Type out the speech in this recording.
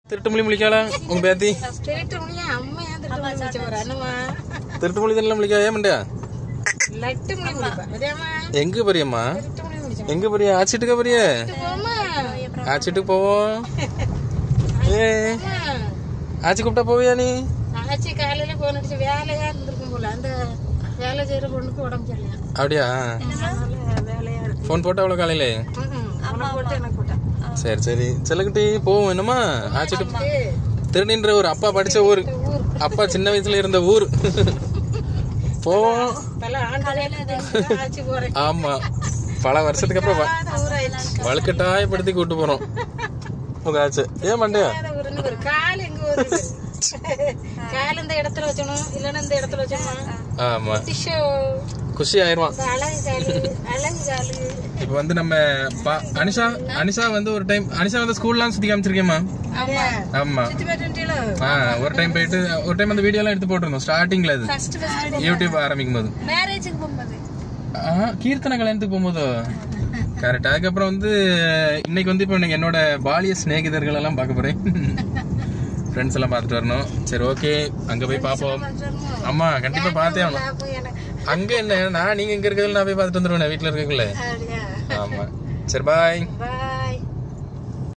திருட்டு மொழி முழிக்காளா உங்க பேத்தி திருட்டு மொழியா அம்மா ஏன் திருட்டு மொழி முடிச்ச போற அண்ணமா திருட்டு மொழி தானே முழிக்கா ஏன் மண்டியா லட்டு மொழி முடிப்பா சரியாம்மா எங்க பெரியம்மா திருட்டு மொழி முடிச்ச எங்க பெரிய ஆச்சிட்டுக்கா பெரிய போமா ஆச்சிட்டுக்கு போவோம் ஏ ஆச்சி கூப்பிட்டா போவியா நீ ஆச்சி காலையில போன் அடிச்சு வேலையா இருந்திருக்கும் போல அந்த வேலை செய்யற பொண்ணுக்கு உடம்பு சரியில்லையா அப்படியா அதனால வேலையா இருக்கு ஃபோன் போட்டா அவ்வளோ காலையில ம்ஹும். உனக்கு போட்டு எனக்கு போட்டா சரி சரி செல்லக்குட்டி போவோம் என்னம்மா ஆச்சிட்டு திருடின்ற ஒரு அப்பா படிச்ச ஊர் ஊர் அப்பா சின்ன வயசுல இருந்த ஊர் போவோம் பல ஆண்டு ஆச்சி போறேன் ஆமா பல வருஷத்துக்கு அப்புறம் வ- ஊராயிடுச்சு வழுக்கட்டாயப்படுத்தி கூட்டு போறோம் உங்க ஆச்சு ஏன் மண்டையா ஊருன்னு ஒரு கால் எங்க வருது கால் இந்த இடத்துல வச்சணும் இல்லைன்னா இந்த இடத்துல வச்சோம் ஆமா டிஷோ குஷி ஆயிருவான் அழகு காலு அழகு காலு இப்ப வந்து நம்ம பா- அனிஷா அனிஷா வந்து ஒரு டைம் அனிஷா வந்து ஸ்கூல்லாம் சுத்தி காமிச்சிருக்கேம்மா ஆமா ஆமா சுத்தி போயிட்டு ஆ ஒரு டைம் போயிட்டு ஒரு டைம் அந்த வீடியோ எல்லாம் எடுத்து போட்டிருந்தோம் ஸ்டார்டிங்ல அது ஃபர்ஸ்ட் ஃபர்ஸ்ட் யூடியூப் ஆரம்பிக்கும் போது மேரேஜுக்கு போகும்போது ஆ, கீர்த்தனை கல்யாணத்துக்கு போகும்போது கரெக்ட் அதுக்கப்புறம் வந்து இன்னைக்கு வந்து இப்போ எனக்கு என்னோட பாலிய சிநேகிதர்கள் எல்லாம் பார்க்க போறேன் ஃப்ரெண்ட்ஸ் எல்லாம் பார்த்துட்டு வரணும் சரி ஓகே அங்க போய் பார்ப்போம் ஆமா கண்டிப்பா பார்த்தே ஆகணும் அப்போ எனக்கு அங்க என்ன நான் நீங்க இங்க இருக்கிறதுல நான் போய் பார்த்துட்டு வந்துருவேன் வீட்டுல இருக்கக்குள்ள அப்படியா ஆமா சரி பாய் பாய்